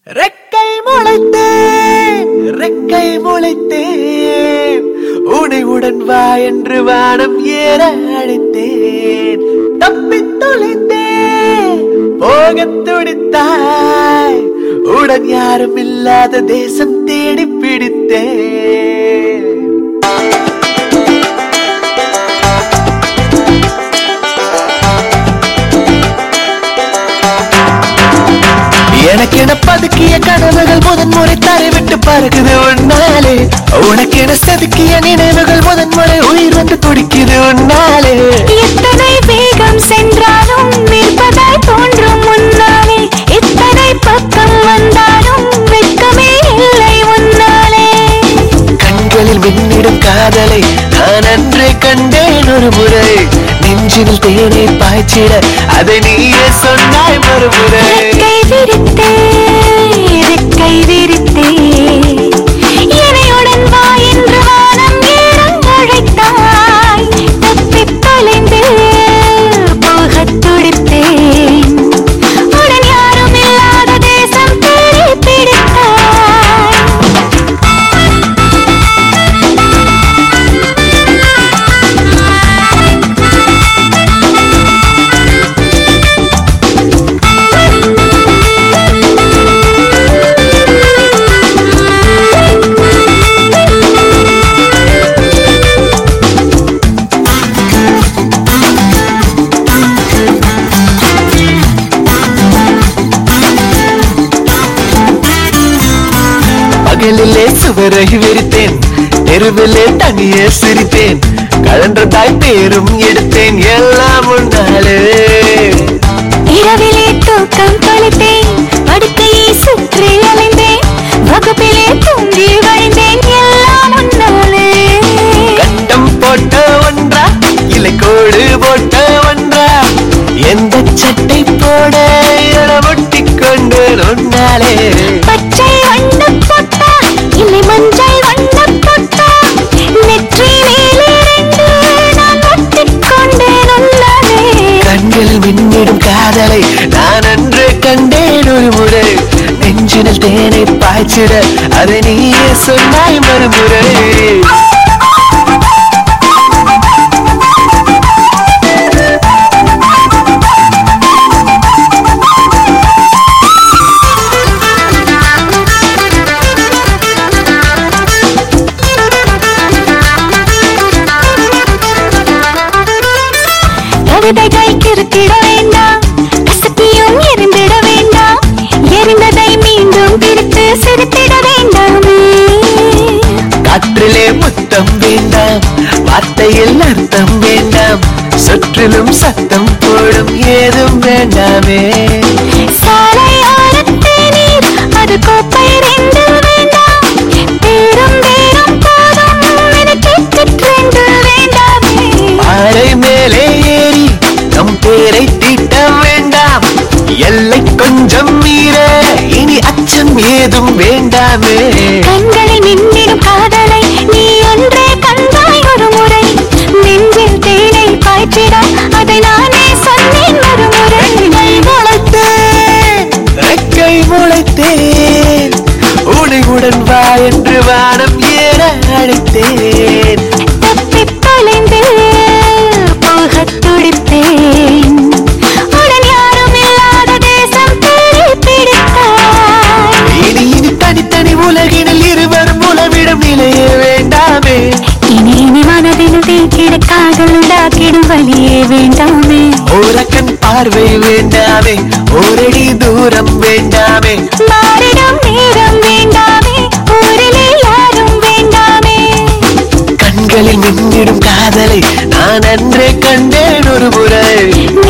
ரெக்கை முளைத்தேன் ரெக்கை முளைத்தேன் உனை உடன் வா என்று வானம் ஏற அழைத்தேன் தப்பித் தொலைந்தேன் போகத் துடித்தாய் உடன் யாரும் இல்லாத தேசம் தேடி பிடித்தேன் எனக்கென பதுக்கிய கனவுகள் முதன் முறை தரை விட்டு பறக்குது உன்னாலே உனக்கென செதுக்கிய நினைவுகள் முதன் முறை உயிர் வந்து துடிக்குது உன்னாலே எத்தனை வேகம் சென்றாலும் நிற்பதாய் தோன்றும் முன்னாலே எத்தனை பக்கம் வந்தாலும் வெட்கமே இல்லை உன்னாலே கண்களில் மின்னிடும் காதலை நான் அன்றே கண்டேன் ஒரு முறை நெஞ்சில் தேனை பாய்ச்சிட அதை நீயே சொன்னாய் மறுமுறை கை விரித்தே கை விரித்தே இணையுடன் வா என்று வானம் ஏறம் அழைத்தாய் தப்பித் தொலைந்து போகத் துடித்தேன் உடன் யாரும் இல்லாத தேசம் தேடி பிடித்தாய் பகலிலே சுவரை விரித்தேன் தெருவிலே தனியே சிரித்தேன் கழன்றதாய் பேரும் எடுத்தேன் எல்லாம் உன்னாலே இரவிலே தூக்கம் தொலைத்தேன் படுக்கையை சுற்றி அலைந்தேன் வகுப்பிலே தூங்கி வழிந்தேன் எல்லாம் உன்னாலே கட்டம் போட்ட ஒன்றா இல்லை கோடு போட்ட ஒன்றா எந்த சட்டை போட ஒட்டி கொண்டு உன்னாலே பச்சை வண்ணம் போட்டா இல்லை மஞ்சள் வண்ணம் போட்டா நெற்றி மேலே ரெண்டு நான் ஒட்டிக் கொண்டேன் உன்னாலே கண்களில் மின்னிடும் காதலை நான் அன்று கண்டேன் ஒரு முறை நெஞ்சினில் தேனை பாய்ச்சிட அதை நீயே சொன்னாய் மறுமுறை கவிதைகள் கிறுக்கிட வேண்டாம் கசக்கியும் எரிந்திட வேண்டாம் எரிந்ததை மீண்டும் பிரித்து சிரித்திட வேண்டாமே காற்றிலே முத்தம் வேண்டாம் வார்த்தையில் அர்த்தம் வேண்டாம் சுற்றிலும் சத்தம் போடும் ஏதும் வேண்டாமே சாலையோரத்தே நீர் அது கோப்பை ரெண்டு வேண்டாம் பேரும் பேரும் போதும் எனக்கு ரெண்டு வேண்டாமே பாறை மேலே ஏறி நம் பேரை தீட்ட வேண்டாம் எல்லை கொஞ்சம் மீற இனி அச்சம் ஏதும் வேண்டாமே கண்களில் மின்னிடும் காதலை நீ ஒன்றே கண்டாய் ஒரு முறை நெஞ்சில் தேனை பாய்ச்சிட அதை நானே சொன்னேன் மறுமுறை முளைத்தேன் ரெக்கை முளைத்தேன் உனை உடன் வா என்று வானம் ஏற அழைத்தேன் தப்பித் தொலைந்து போகத் துடித்தேன் உடன் யாரும் இல்லாத தேசம் தேடி பிடித்தாய் இனி இனி தனித்தனி உலகினில் இருவரும் உலவிடம் நிலைய வேண்டாமே இனி இனி மனதில் தேக்கிட காதல் உண்டாக்கிடும் வழியே வேண்டாமே ஓரக்கண் பார்வை வேண்டாமே ஓரடி தூரம் வேண்டாமே மாறிடும் நேரம் வேண்டாமே ஊரிலே யாரும் வேண்டாமே கண்களில் மின்னிடும் காதலை நான் அன்றே கண்டேன் ஒரு முறை